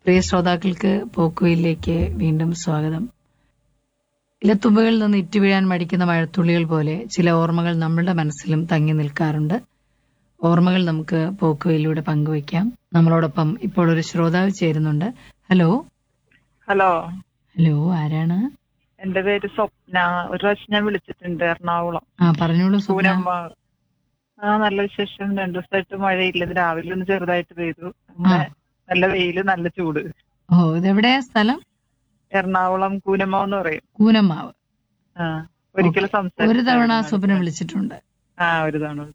പ്രിയ ശ്രോതാക്കൾക്ക് പോക്കുവയിലേക്ക് വീണ്ടും സ്വാഗതം ഇലത്തുമ്പകളിൽ നിന്ന് ഇറ്റുവീഴാൻ മടിക്കുന്ന മഴത്തുള്ളികൾ പോലെ ചില ഓർമ്മകൾ നമ്മളുടെ മനസ്സിലും തങ്ങി നിൽക്കാറുണ്ട് ഓർമ്മകൾ നമുക്ക് പോക്കുവയിലൂടെ പങ്കുവയ്ക്കാം നമ്മളോടൊപ്പം ഇപ്പോൾ ഒരു ശ്രോതാവ് ചേരുന്നുണ്ട് ഹലോ ഹലോ ഹലോ ആരാണ് എന്റെ പേര് സ്വപ്ന ഒരു പ്രാവശ്യം ഞാൻ വിളിച്ചിട്ടുണ്ട് എറണാകുളം ആ പറഞ്ഞോളൂ സ്വപ്ന പൂനമ്മ ആ നല്ല വിശേഷം രണ്ടു ദിവസമായിട്ട് മഴയില്ല ഇത് രാവിലെ ഒന്ന് ചെറുതായിട്ട് പെയ്തു അങ്ങനെ ആ. നല്ല വെയില് നല്ല ചൂട് ഓ ഇതെവിടെയാ സ്ഥലം എറണാകുളം കൂനമ്മ എന്ന് പറയും കൂനമ്മാവ് ആ ഒരിക്കലും ഒരു തവണ സംസാരിച്ചു സ്വപ്നം വിളിച്ചിട്ടുണ്ട് ആ ഒരു തവണ